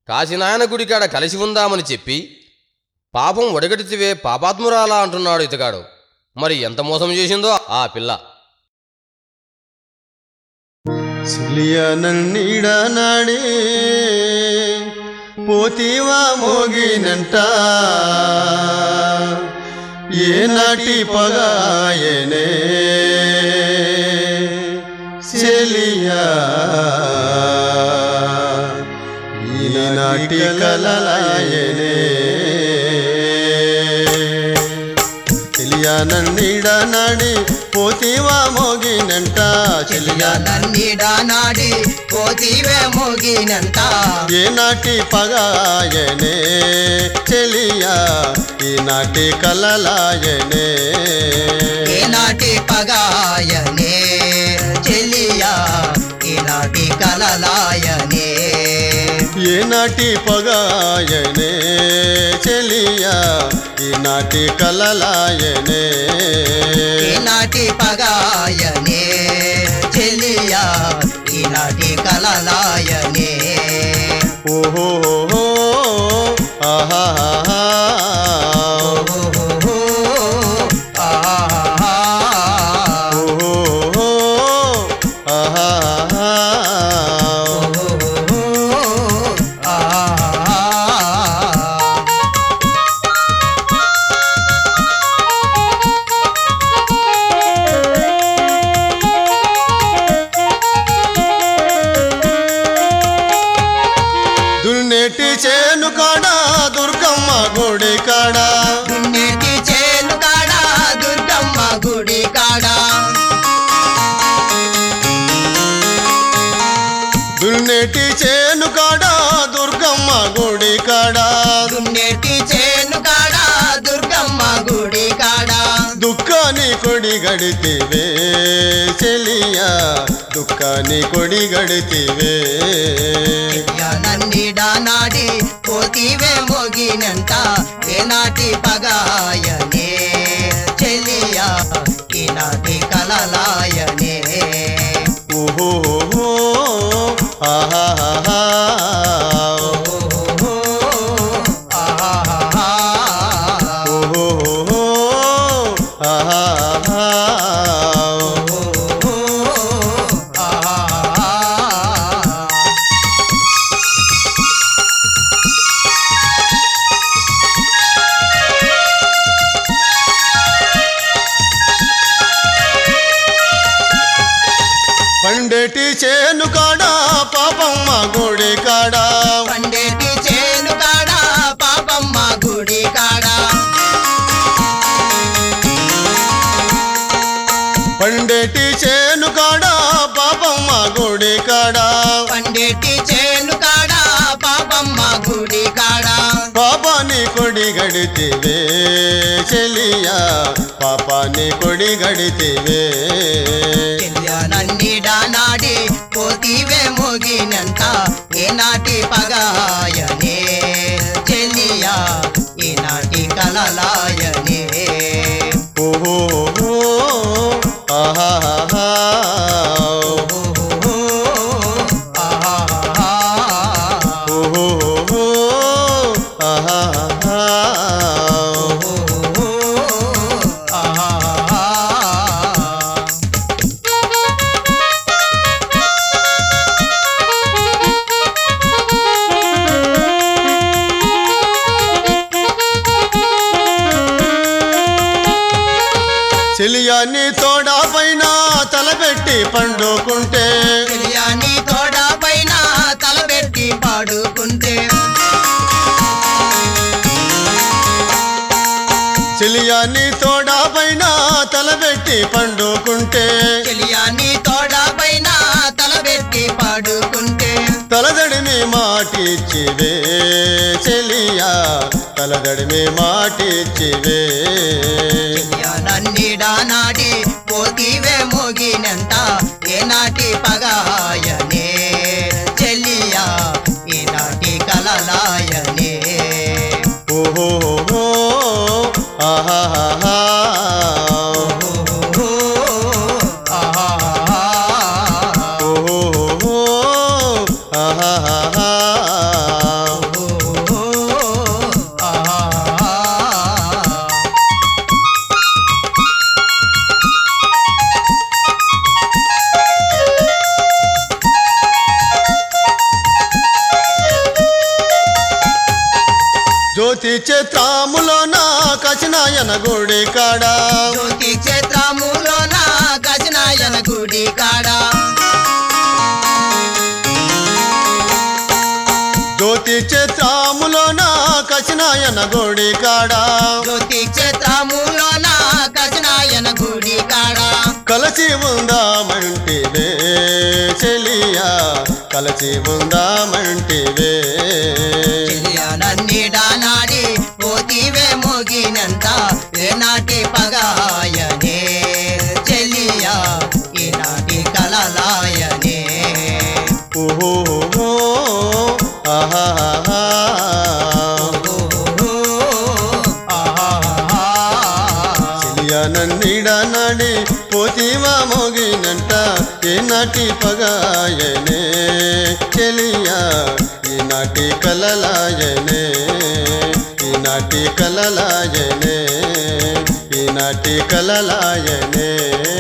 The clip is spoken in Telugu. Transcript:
కాశీనాయన గుడికాడ కలిసి ఉందామని చెప్పి పాపం ఒడగడితివే పాపాత్మురాలా అంటున్నాడు ఇతగాడు మరి ఎంత మోసం చేసిందో ఆ పిల్ల సిలియ నన్నీడ నాడే పోతీవా మోగినంట ఏనాటి పగాయనే చెలియా ఈనాటి కలలాయనే చెలియా నన్నీడ నాడి పోతీవా మోగినంట చెలియా నన్నీడా నాడి పోతీవే మోగినంత ఏనాటి పగాయనే చెలియా ఈనాటి కలలాయనే ఈనాటి పగాయనే చెలియా ఈనాటి కలలాయనే ఏనాటి పగాయనే చెలియా ఈనాటి కలలాయనే ఈనాటి పగాయనే చెలియా ఈనాటి కలలాయనే ఓహో ఆహా ఓహో ఆహా ఓహో ఆహా దున్నేటి చేను కాడ దుర్గమ్మ గుడి కాడ దున్నేటి చేను కాడా దుర్గమ్మ గుడి కాడా దున్నేటి చేను కాడ దుర్గమ్మ గుడి కాడ దున్నేటి చేను కాడా దుర్గమ్మ గుడి కాడా దుఃఖాన్ని కొడి గడితివే చెలియా దుఃఖాన్ని కొడి గడితివే నన్నిడా నాడి పోతీవే మోగినంత ఏనాటి పగాయనే చెలియా ఈనాటి కలలాయనే ఓహో ఆహా ఓహో ఆహాహా. ఓహో ఆహా పండేటి చేను కాడ పాపమ్మ గుడి కాడ పండేటి చేను కాడా పాపమ్మ గుడి కాడా పండేటి చేను కాడ పాపమ్మ గుడి కాడ పండేటి చేను కాడా పాపమ్మ గుడి కాడా పాపాని కొడి గడితివే చెలియా పాపాని కొడి గడితివే నన్నిడా నాడి పోతీవే మోగినంత ఏనాటి పగాయనే చెలియా ఈనాటి కలలాయనే ఓహో ఆహా ఓహో ఆహాహా. ఓహో ఆహా ఓహో ఆహాహా. చెలియాన్ని తోడా పైన తలబెట్టి పండుకుంటే తెలియని తోడ పైన తలబెట్టి పాడుకుంటే చెలియాన్ని తోడా పైన తలబెట్టి పండుకుంటే తెలియని తోడ పైన తలబెట్టి పాడుకుంటే తలదడిని మాటిచ్చివే చెలియా తలదడిని మాటిచ్చివే నన్నిడా నాడి పోతీవే మోగినంత ఏనాటి పగాయనే చెల్లియా ఈనాటి కలలాయనే ఓహో ఆహా ఓహో ఆహాహా. ఓహో ఆహా జ్యోతి చిత్రాములోన కచినాయన గుడి కాడ జ్యోతి క్షేత్రములోన గజనాయన గుడి కాడ జ్యోతి చిత్రాములోన కచినాయన గుడి కాడ జ్యోతి క్షేత్రములోన గజనాయన గుడి కాడ కలసి ఉందామంటివే చెలియా కలసి ఉందామంటివే చెలియనన్నిడా నాడి పోతివే మోగినంత ఏనాటి పగాయనే చెలియా ఈనాటి కలలాయనే ఓహో ఆహాహా ఓహో, ఆహాహా. చెలియా నన్నిడ నడి పోతివా మోగినంట ఏనాటి పగాయనే చెలియా ఈనాటి కలలాయనే ఈనాటి కలలాయనే ఈనాటి కలలాయనే